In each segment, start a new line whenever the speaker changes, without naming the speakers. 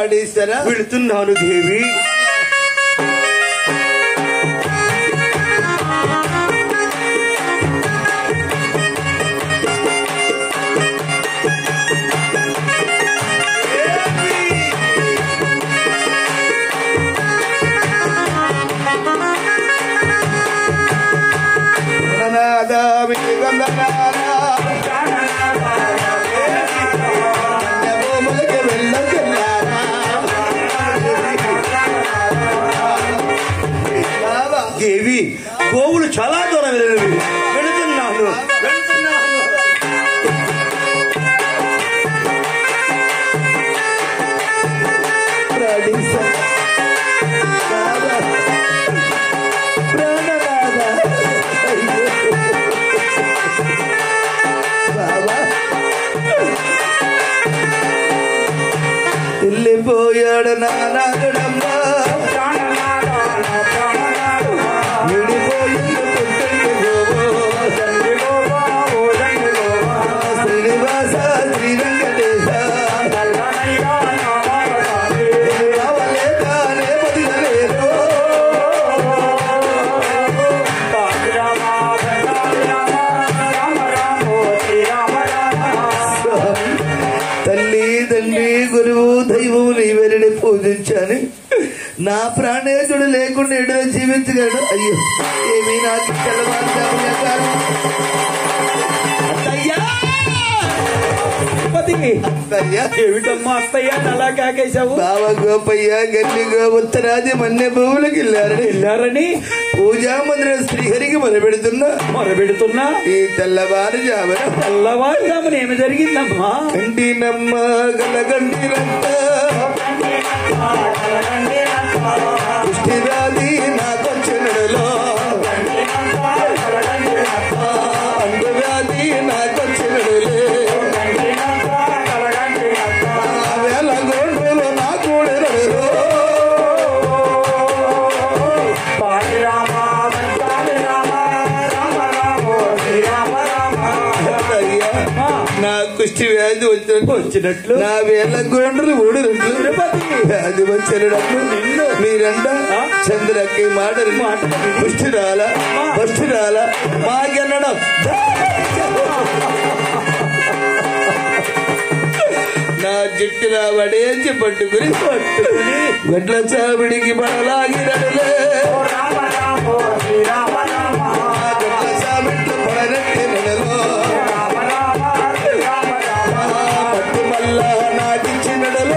ప్రాణేశ్వర
వెళుతున్నాను దేవి
గణనాదామి గంగనాదా. భూములకి వెళ్ళకెళ్ళారా. బాబా,
దేవి గోవులు చాలా దూరం వెళ్ళినవి వెళుతున్నాను వెళుతున్నాను
ప్రాణేశ్వర. బాబా, ప్రాణనాథా. అయ్యో. బాబా. వెళ్ళిపోయాడు నానాగడమ్మా విడిపోయింది పుట్టింటి గోవో. శ్రీనివాస శ్రీ వెంకటేశ రావలేదానే బదిలలేదు. తల్లి తండ్రి గురువు దైవము నీవెరడి పూజించాను నా ప్రాణేశుడు లేకుండా ఎడులో జీవించగలడు అయ్యో ఏమీ నాకు తెల్లవారుజామున కాదు. అత్తయ్యా! అత్తయ్యా!
ఏమిటమ్మా అత్తయ్య అలా కాకేశావు
బావ గోపయ్య గల్లి గో ఉత్తరాది మన్నె భూములకు వెళ్ళారని
వెళ్ళారని
పూజా మందిరం శ్రీహరికి మొదలుపెడుతున్నా
మొరబెడుతున్నా
ఈ తెల్లవారుజామున
తెల్లవారుజామున ఏమి జరిగిందమ్మా
కంటినమ్మ గల గంటినంత పుష్టివ్యాధి నాకొచ్చినలో అంటువ్యాధి నాకొచ్చినడులే వేల గోండులు నా కూడినడులో అయ్యా, నా కుష్టి వ్యాధి వచ్చినట్టు
వచ్చినట్లు
నా వేల గోండులు ఊడినట్లు
తిరుపతి
వ్యాధి వచ్చినప్పుడు
నిన్ను
మీరంట
ఆ?
చంద్రకి మాటలు
మాటలు విని.
పుష్టి రాల
మా.
పుష్టి రాల మాకెన్నడం నా జుట్టులా వడేంచి పట్టుకుని
పట్టుకుని
గడ్ల చావిడికి పడలాగినడులే గడ్ల చావిట్లు పడనట్టి నెలలో పట్టు మల్లా నాటించినడలో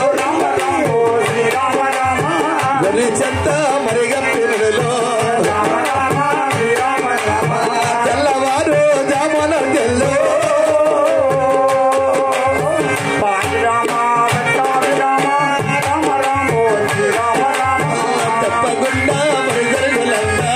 గలి చెత్త మరిగప్పినడలో తెల్లవారు జామన తెల్లో తప్పకుండా మరిగలగలంగా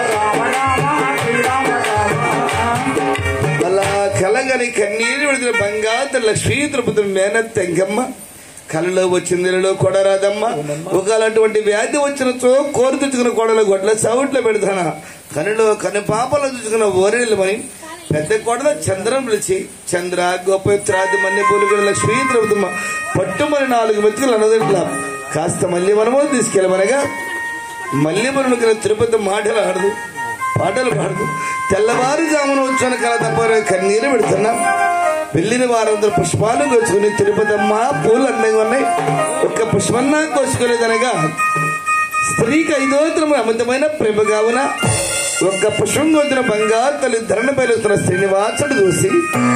అలా కలగని కన్నీరు విడుదల బంగారు లక్ష్మీ తిరుపతి మేనత్ తెంగమ్మ కలలో వచ్చిందిలో కొడరాదమ్మ ఒకలాంటి వ్యాధి వచ్చినచో కోరి తెచ్చుకున్న కొడలు గొడ్ల సౌట్లో పెడతానా కనులో కను పాపలో చూసుకున్న ఓరేళ్ళమని పెద్ద కొడల చంద్రం పిలిచి చంద్ర గోపత్రాది మన్య పూలుగడ లక్ష్మీ తిరుపతమ్మ పట్టుమని నాలుగు మెతుకులు అన్నదట్ల కాస్త మళ్ళీ మనము తీసుకెళ్ళమనగా మళ్ళీ మనం తిరుపతి మాటలు ఆడదు పాటలు పాడదు తెల్లవారుజామున వచ్చిన కల తప్ప కన్నీరు పెడుతున్నాం వెళ్ళిన వారందరూ పుష్పాలు కోసుకుని తిరుపతమ్మ పూలు అందంగా ఉన్నాయి ఒక్క పుష్పన్నా కోసుకోలేదనగా స్త్రీకి ఐదోత్తరము అమితమైన ప్రేమ కావున ఒక్క పుష్పం కోసిన బంగారు తల్లి ధరణ పైలుస్తున్న శ్రీనివాసుడు చూసి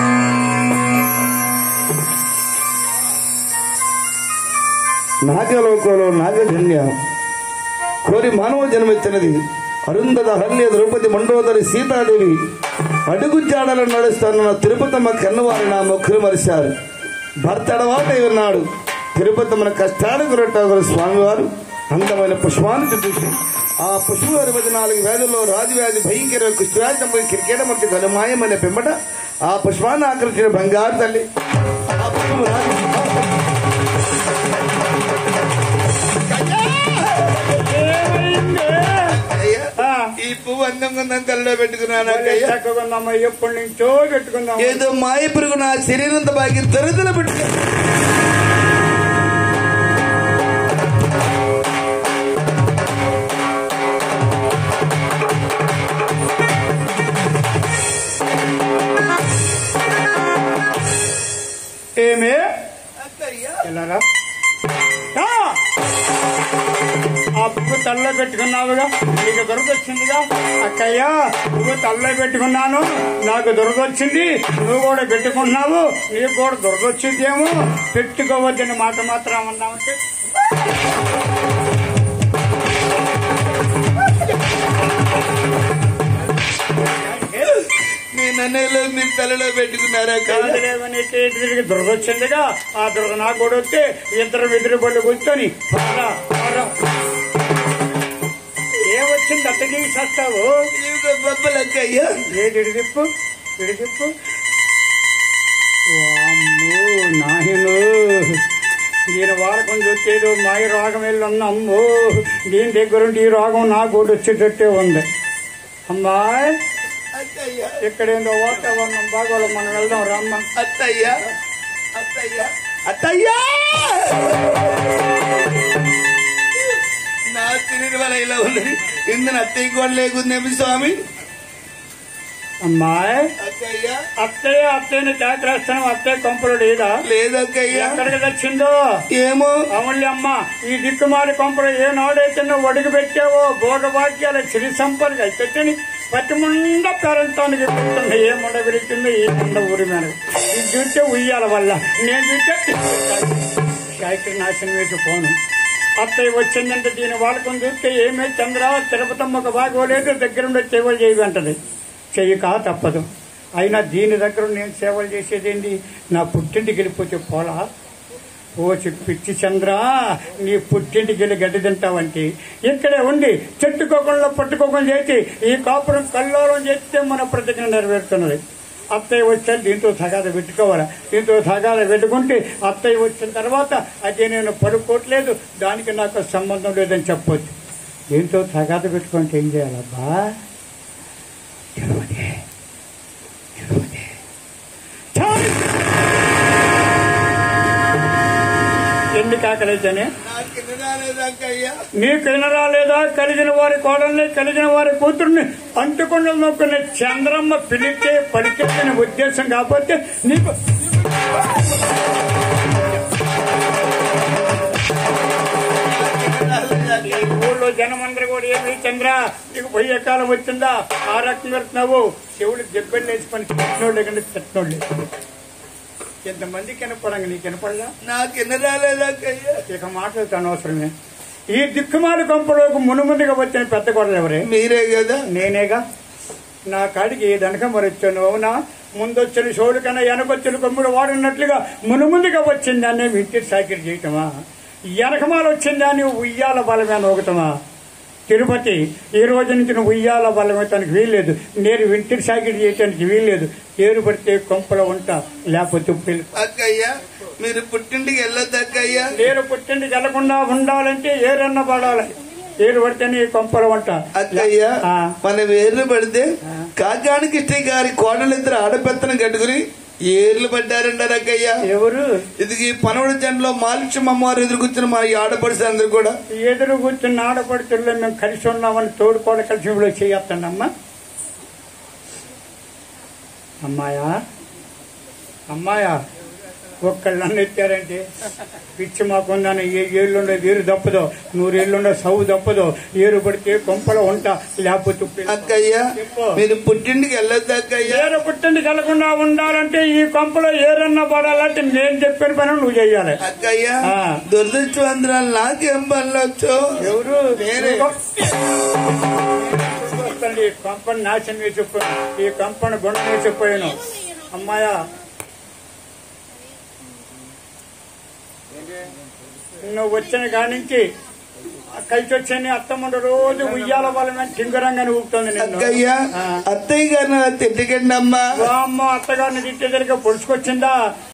నాగలోకంలో నాగజన్య కోరి మానవ జన్మెత్తినది అరుంధద హల్య ద్రౌపది మండోదరి సీతాదేవి అడుగు జాడలను నడుస్తున్న తిరుపతమ్మ కన్నవారి నా మొక్కులు మరిశారు భర్త అడవాటై ఉన్నాడు తిరుపతమ్మన కష్టాలు గురట్టారు స్వామివారు అందమైన పుష్పాన్ని చూసి ఆ పుష్ప ఇరవై నాలుగు వ్యాధుల్లో రాజువ్యాధి భయంకర కుష్ఠవ్యాధి క్రికెట్ మధ్య గలమాయమైన పిమ్మట ఆ పుష్పాన్ని ఆకర్షించిన బంగారు తల్లి ఆ పుష్పము రాజు అయ్యా, ఈ పువ్వు అందంగా ఉందని తలలో పెట్టుకున్నాను అక్కయ్య
చక్కగా ఎప్పటి నుంచో పెట్టుకుందాం
ఏదో మాయ పురుగు నా శరీరంతో బాగి దొరదల పెట్టుకున్నా
ఏమే
అక్కయ్య
వెళ్ళారా రా. ఆ పువ్వు తల్లో పెట్టుకున్నావుగా నీకు దొరకొచ్చిందిగా అక్కయ్య పువ్వు తల్లో పెట్టుకున్నాను నాకు దొరకొచ్చింది నువ్వు కూడా పెట్టుకున్నావు నీకు కూడా దొరకొచ్చిందేమో పెట్టుకోవద్దని మాట మాత్రం అన్నామంటే
మీ నన్నయ్యలో మీ తలలో పెట్టుకున్నారా అక్కయ్య
కాదులేవని తిరిగి దొరకొచ్చిందిగా ఆ దొరక నాకు కూడా వస్తే ఇద్దరు ఎదురు పళ్ళు కూర్చొని పరా, పరా. ఏమొచ్చింది అట్ట దిగి సస్తావు
ఇదిగో బొబ్బలు అక్కయ్య
ఏది ఇడిదిప్పు ఇడిదిప్పు వామ్మో నాయను దీని వారకం చూసేదో మాయ రోగం వెళ్ళున్నమ్మో దీని దగ్గరుండి ఈ రోగం నాకు కూడా వచ్చేటట్టే ఉంది అమ్మాయి
అక్కయ్య
ఇక్కడేందో వాతావరణం బాగోలు మనం వెళ్దాం రమ్మ
అత్తయ్య అత్తయ్య అత్తయ్య నా తిరిగి వల్ల ఇలా ఉన్నది ఇందున అత్తయ్య కూడా లేకుందేమి స్వామి
అమ్మాయి
అక్కయ్య
అత్తయ్య అత్తయ్యని జాగ్రస్తాను అత్తయ్య కొంపలు లేదా
లేదక్కయ్య
ఎక్కడికి తెచ్చిందో
ఏమో
అవునులే అమ్మ ఈ దిక్కుమాలి కొంపలు ఏ నాడైతే నువ్వు ఒడికి పెట్టావో భోగభాగ్యాల సిరి సంపదగా అయితే పట్టి ముండ పేరంతానికి పెడుతుంది ఏ ముండ విరిచిందో ఏ ముండ ఊరి మీద ఇది చూస్తే ఉయ్యాల వల్ల నేను చూస్తే శాఖ నాశనం వేసి పోను అత్తయ్య వచ్చిందంటే దీని వాళ్ళకొని చూస్తే ఏమే చంద్ర తిరుపతమ్మకు బాగోలేదు దగ్గరుండి సేవలు చేయమంటది చెయ్యక తప్పదు అయినా దీని దగ్గర నేను సేవలు చేసేదేంటి నా పుట్టింటికి వెళ్ళిపోతే పోలా ఓ పిచ్చి చంద్ర నీ పుట్టింటికి వెళ్ళి గడ్డి తింటావంటే ఇక్కడే ఉండి చెట్టుకోకుండా పట్టుకోకుండా చేసి ఈ కాపురం కల్లోలం చేస్తే మన ప్రతిజ్ఞ నెరవేరుతున్నది అత్తయ్య వచ్చే దీంతో సగాద పెట్టుకోవాలి దీంతో సగాద పెట్టుకుంటే అత్తయ్య వచ్చిన తర్వాత అదే నేను పడుకోవట్లేదు దానికి నాకు సంబంధం లేదని చెప్పొచ్చు దీంతో సగాద పెట్టుకుంటే ఏం చేయాలబ్బా తెలియదే తెలియదే చాలు. ఎందుకు ఆకలితేనే
నాకు కింద రాలేదక్కయ్య
నీకు వినరాలేదా కలిగిన వారి కోడల్ని కలిగిన వారి కూతుర్ని అంటుకుండా నొక్కునే చంద్రమ్మ పిలిచే పలికేసిన ఉద్దేశం కాకపోతే నీకు ఈ ఊళ్ళో జనమందరూ కూడా ఏమి చంద్ర నీకు పోయే కాలం వచ్చిందా ఆ రకంగా పెడుతున్నావు శివుడు దెబ్బలు వేసి పని తిట్టినోళ్ళు కంటే తిట్టినోళ్ళు ఎంతమందికి వినపడంగా నీకు వినపడలా
నాకు కింద రాలేదక్కయ్య
ఇక మాటలు అనవసరమే ఈ దిక్కుమాలి కొంపలోకి మునుముందుగా వచ్చిన పెద్ద గొడవలు ఎవరే
మీరే కదా
నేనేగా నా కాడికి దనక మరొచ్చాను అవునా ముందొచ్చిన షోలు కన్నా వెనకొచ్చిన కొమ్ముడు వాడున్నట్లుగా మునుముందుగా వచ్చిన దాన్ని వింటి సాకిరి చేయటమా వెనకమాల వచ్చిన దాన్ని ఉయ్యాల బలమే అని ఒకటమా తిరుపతి ఈ రోజు నుంచి నువ్వు ఉయ్యాల బలమేతానికి వీల్లేదు నేను వింటిని సాకిరి చేయటానికి వీల్లేదు ఏరు పడితే కొంపలో ఉంటా లేకపోతే పిల్లి
అక్కయ్య మీరు పుట్టింటికి వెళ్ళొద్దు అక్కయ్య
ఏరు పుట్టింటికి వెళ్లకుండా ఉండాలంటే ఏరన్న పడాలి ఏరు పడితేనే ఈ కొంపలు ఉంటా
అక్కయ్య
ఆ.
మన వేర్లు పడితే కాకానికి ఇష్ట గారి కోడలిద్దరు ఆడపెత్తను కట్టుకుని ఏర్లు పడ్డారంటారు అక్కయ్య
ఎవరు
ఇది ఈ పనవడి జంటలో మాలిక్ష్యం అమ్మవారు ఎదురు కూర్చున్న మా ఈ ఆడపడుచులందరూ కూడా
ఎదురు కూర్చున్న ఆడపడుతుల్లో మేము కలిసి ఉన్నామని తోడుకోడ కలిసి ఇప్పుడు చేయొస్తానమ్మా అమ్మాయా అమ్మాయా ఒక్కళ్ళు నన్ను ఎత్తారంటే పిచ్చి మాకుందని ఏ ఏళ్ళుండే వీరు తప్పదో నూరేళ్ళుండే సవ్వు తప్పదో ఏరు పడితే కొంపలో ఉంటా లేకపోతే పిల్ల-
అక్కయ్య మీరు పుట్టింటికి వెళ్ళొద్దు అక్కయ్య
ఏరు పుట్టింది కలగకుండా ఉండాలంటే ఈ కొంపలో ఏరన్నా పడాలంటే నేను చెప్పిన పని నువ్వు చెయ్యాలి
అక్కయ్య
ఆ.
దురదృష్టవంతరాలు నాకేం పనులొచ్చు
ఎవరు
నేనే.
చూస్తాను, ఈ కంపని నాశనం వేసిపోయాను ఈ కంపని గుణం వేసిపోయాను అమ్మాయ నువ్వు వచ్చిన కాడి నుంచి కలిసి వచ్చాను అత్తమ్మ రోజు ఉయ్యాల బలమే టింగరంగానే ఊపుతుంది నిన్ను
అక్కయ్య
ఆ.
అత్తయ్య గారిని తిట్టకండి అమ్మా
అమ్మ అత్తగారిని తిట్టేసరికి పొడుచుకొచ్చిందా